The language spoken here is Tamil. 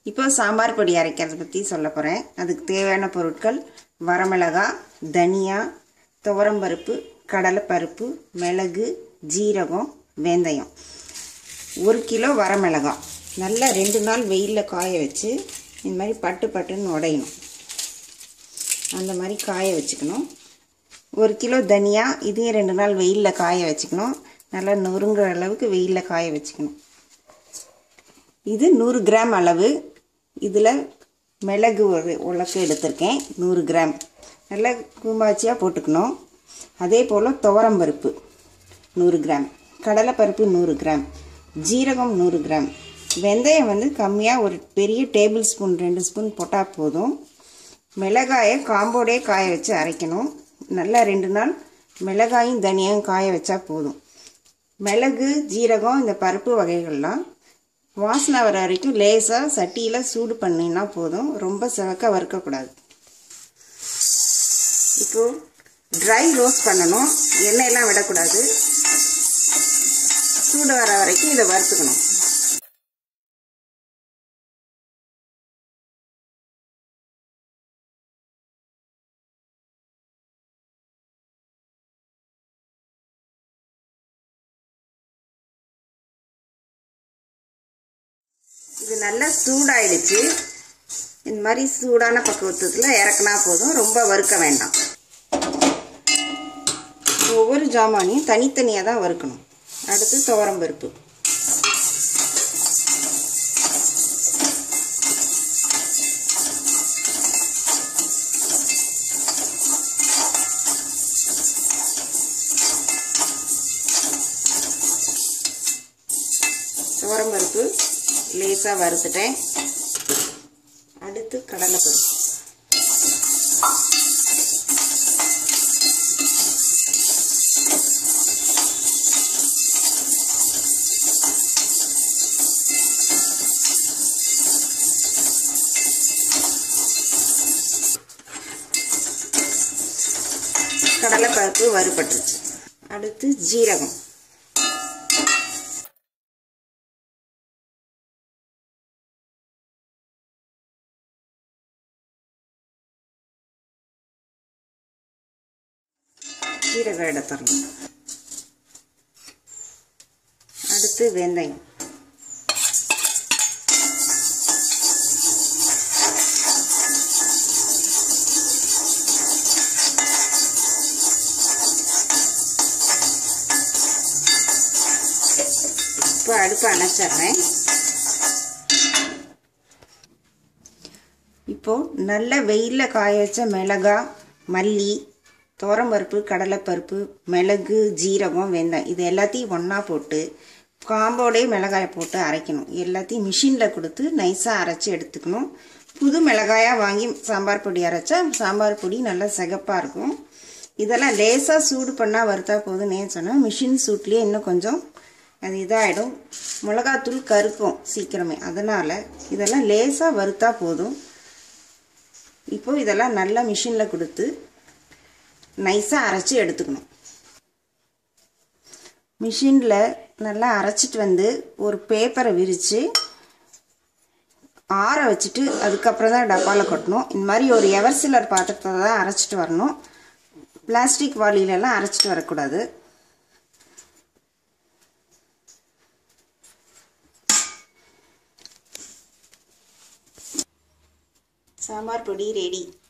இப்போ சாம்பார் பொடி அரைக்கிறத பற்றி சொல்ல போகிறேன் அதுக்கு தேவையான பொருட்கள் வரமிளகாய் தனியா துவரம்பருப்பு கடலைப்பருப்பு மிளகு ஜீரகம் வெந்தயம் ஒரு கிலோ வரமிளகாய் நல்லா ரெண்டு நாள் வெயிலில் காய வச்சு இந்த மாதிரி பட்டு பட்டுன்னு உடையணும் அந்த மாதிரி காய வச்சுக்கணும் ஒரு கிலோ தனியா இதையும் ரெண்டு நாள் வெயிலில் காய வச்சுக்கணும் நல்லா நொறுங்குற அளவுக்கு வெயிலில் காய வச்சுக்கணும் இது நூறு கிராம் அளவு இதில் மிளகு ஒரு உலக்கு எடுத்திருக்கேன் நூறு கிராம் நல்லா கூம்பாச்சியாக போட்டுக்கணும் அதே போல் துவரம்பருப்பு நூறு கிராம் கடலைப்பருப்பு நூறு கிராம் ஜீரகம் நூறு கிராம் வெந்தயம் வந்து கம்மியாக ஒரு பெரிய டேபிள் ஸ்பூன் ரெண்டு ஸ்பூன் போட்டால் போதும் மிளகாயை காம்போடே காய வச்சு அரைக்கணும் நல்லா ரெண்டு நாள் மிளகாயும் தனியாகவும் காய வச்சா போதும் மிளகு ஜீரகம் இந்த பருப்பு வகைகள்லாம் வாசனை வர வரைக்கும் லேசாக சட்டியில் சூடு பண்ணினா போதும் ரொம்ப சிவக்க வறுக்கக்கூடாது இப்போ ட்ரை ரோஸ்ட் பண்ணணும் எண்ணெயெல்லாம் விடக்கூடாது சூடு வர வரைக்கும் இதை வறுத்துக்கணும் இது நல்லா சூடாயிடுச்சு இந்த மாதிரி சூடான பக்குவத்தில் இறக்குனா போதும் ரொம்ப வறுக்க வேண்டாம் ஒவ்வொரு ஜாமானையும் தனித்தனியாக தான் வறுக்கணும் அடுத்து துவரம்பருப்பு துவரம்பருப்பு லேசாக வறுத்துட்டேன் அடுத்து கடலைப்பருப்பு கடலைப்பருப்பு வறுபட்டுருச்சு அடுத்து ஜீரகம் ஜீரகம் எடுத்துடலாம் அடுத்து வெந்தயம் இப்போ அடுப்பு அணைச்சிட்றேன் இப்போ நல்ல வெயிலில் காய வச்ச மிளகாய் மல்லி துவரம்பருப்பு கடலைப்பருப்பு மிளகு ஜீரகம் வெந்தயம் இது எல்லாத்தையும் ஒன்றா போட்டு காம்போடே மிளகாயை போட்டு அரைக்கணும் எல்லாத்தையும் மிஷினில் கொடுத்து நைஸாக அரைச்சி எடுத்துக்கணும் புது மிளகாயாக வாங்கி சாம்பார் பொடி அரைச்சா சாம்பார் பொடி நல்லா சிகப்பாக இருக்கும் இதெல்லாம் லேசாக சூடு பண்ணால் வறுத்தா போதும்னே சொன்னால் மிஷின் சூட்லேயே இன்னும் கொஞ்சம் அது இதாகிடும் மிளகாத்தூள் கருக்கும் சீக்கிரமே அதனால் இதெல்லாம் லேசாக வறுத்தா போதும் இப்போது இதெல்லாம் நல்லா மிஷினில் கொடுத்து நைஸாக அரைச்சி எடுத்துக்கணும் மிஷினில் நல்லா அரைச்சிட்டு வந்து ஒரு பேப்பரை விரித்து ஆற வச்சுட்டு அதுக்கப்புறம் தான் டப்பாவில் கொட்டணும் இந்த மாதிரி ஒரு எவர் சிலர் பாத்திரத்தை தான் அரைச்சிட்டு வரணும் பிளாஸ்டிக் வாளியிலலாம் அரைச்சிட்டு வரக்கூடாது சாம்பார் பொடி ரெடி